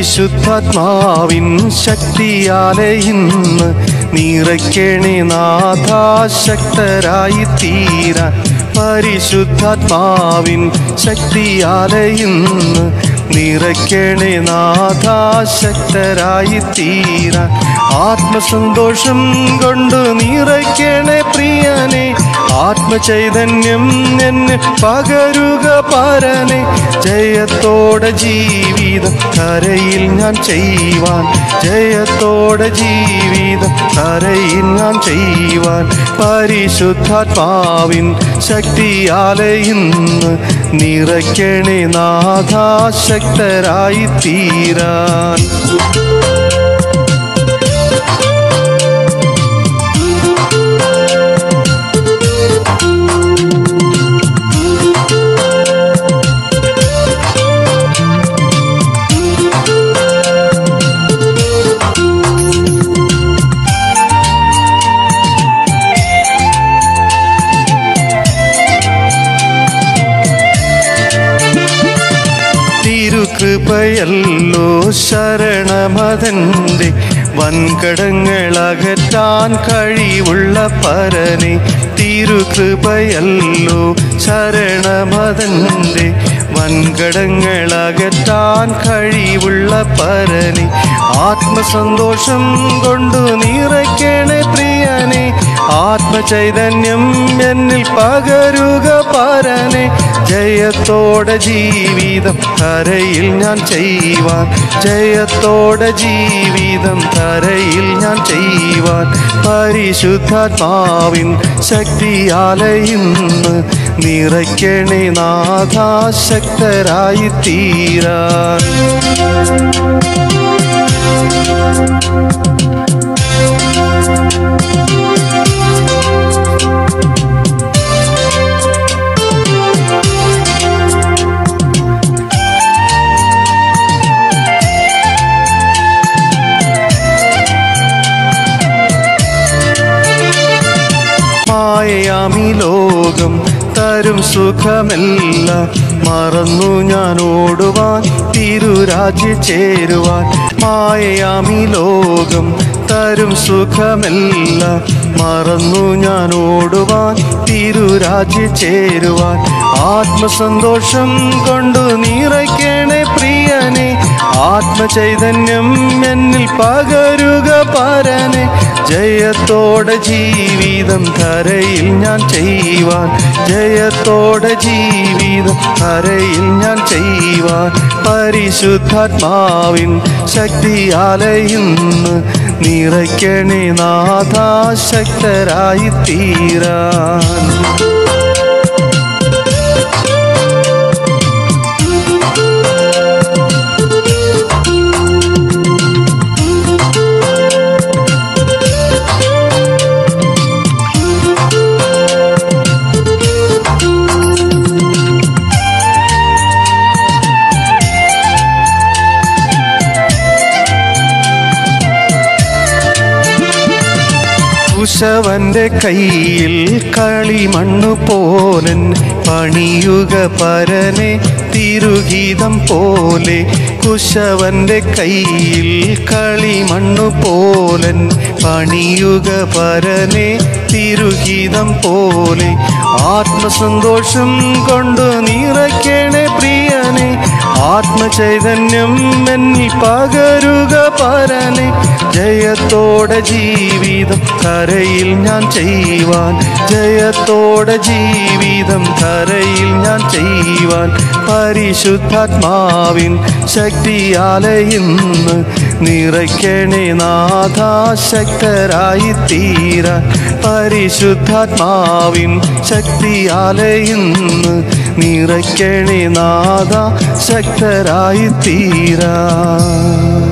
പരിശുദ്ധാത്മാവിൻ ശക്തിയാലെ ഇന്ന് നിറയ്ക്കണേ നാഥാശക്തരായി തീരാൻ പരിശുദ്ധാത്മാവിൻ ശക്തിയാലെ ഇന്ന് നിറയ്ക്കണേ നാഥാശക്തരായി തീരാൻ ആത്മസന്തോഷം കൊണ്ട് നിറയ്ക്കണേ പ്രിയനെ ആത്മചൈതന്യം എന്നെ പകരുക പരനെ ജയത്തോടെ ജീവിതം കരയിൽ ഞാൻ ചെയ്യുവാൻ ജയത്തോടെ ജീവിതം കരയിൽ ഞാൻ ചെയ്യുവാൻ പരിശുദ്ധാത്മാവിൻ ശക്തിയാലെ ഇന്ന് നിറയ്ക്കണേ നാഥാശക്തരായി തീരാൻ തിരുകൃപയല്ലോ ശരണമതന്റെ വൻകടങ്ങളകറ്റാൻ കഴിവുള്ള പരനെ തിരുകൃപയല്ലോ ശരണമതന്റെ വൻകടങ്ങളകറ്റാൻ കഴിവുള്ള പരനെ ആത്മസന്തോഷം കൊണ്ടു നിറയ്ക്കണേ പ്രിയനെ ആത്മചൈതന്യം എന്നിൽ പകരുക പരനെ ജയത്തോടെ ജീവിതം കരയിൽ ഞാൻ ചെയ്യുവാൻ ജയത്തോടെ ജീവിതം കരയിൽ ഞാൻ ചെയ്യുവാൻ പരിശുദ്ധാത്മാവിൻ ശക്തിയാലെ ഇന്ന് നിറയ്ക്കണേ നാഥാശക്തരായി തീരാൻ മായയാമി ലോകം തരും സുഖമെല്ലാം മറന്നു ഞാൻ ഓടുവാൻ തിരുരാജ്യ ചേരുവാൻ മായയാമി ലോകം തരും സുഖമെല്ലാം മറന്നു ഞാൻ ഓടുവാൻ തിരുരാജ്യ ചേരുവാൻ ആത്മസന്തോഷം കൊണ്ടു നിറയ്ക്കണേ പ്രിയനെ ആത്മചൈതന്യം എന്നിൽ പകരുക പരനെ ജയത്തോടെ ജീവിതം കരയിൽ ഞാൻ ചെയ്യുവാൻ ജയത്തോടെ ജീവിതം കരയിൽ ഞാൻ ചെയ്യുവാൻ പരിശുദ്ധാത്മാവിൻ ശക്തിയാലെ ഇന്ന് നിറയ്ക്കണേ നാഥാശക്തരായി തീരാൻ കുശവന്റെ കയ്യിൽ കളിമണ്ണു പോലൻ പണിയുക പരനെ തിരുഗീതം പോലെ കുശവന്റെ കയ്യിൽ കളിമണ്ണു പോലൻ പണിയുക പരനെ തിരുഗീതം പോലെ ആത്മസന്തോഷം കൊണ്ടു നിറയ്ക്കണേ പ്രിയനെ ആത്മചൈതന്യം എന്നിൽ പകരുക പരനെ ജയത്തോടെ ജീവിതം കരയിൽ ഞാൻ ചെയ്യുവാൻ ജയത്തോടെ ജീവിതം കരയിൽ ഞാൻ ചെയ്യുവാൻ പരിശുദ്ധാത്മാവിൻ ശക്തിയാലെ ഇന്ന് നിറയ്ക്കണേ നാഥാശക്തരായി തീരാൻ പരിശുദ്ധാത്മാവിൻ ശക്തിയാലെ ഇന്ന് നിറയ്ക്കണേ നാഥ ശക്തരായി തീരാൻ